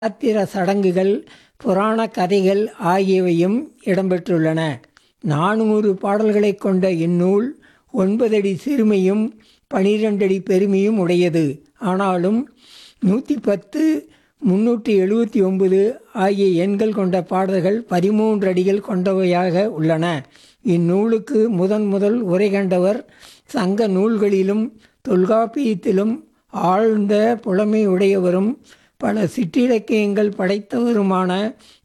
சாத்திர சடங்குகள் புராணக் கதைகள் ஆகியவையும் இடம்பெற்றுள்ளன. நானூறு பாடல்களைக் கொண்ட இந்நூல் ஒன்பதடி சிறுமையும் பனிரண்டடி பெருமையும் உடையது. ஆனாலும் நூற்றிப்பத்து, முன்னூற்று எழுபத்தொன்பது ஆகிய எண்கள் கொண்ட பாடல்கள் பதிமூன்றடிகள் கொண்டவையாக உள்ளன. இந்நூலுக்கு முதன் முதல் உரை கண்டவர் சங்க நூல்களிலும் தொல்காப்பியத்திலும் ஆழ்ந்த புலமையுடையவரும் பல சிற்றிலக்கியங்கள் படைத்தவருமான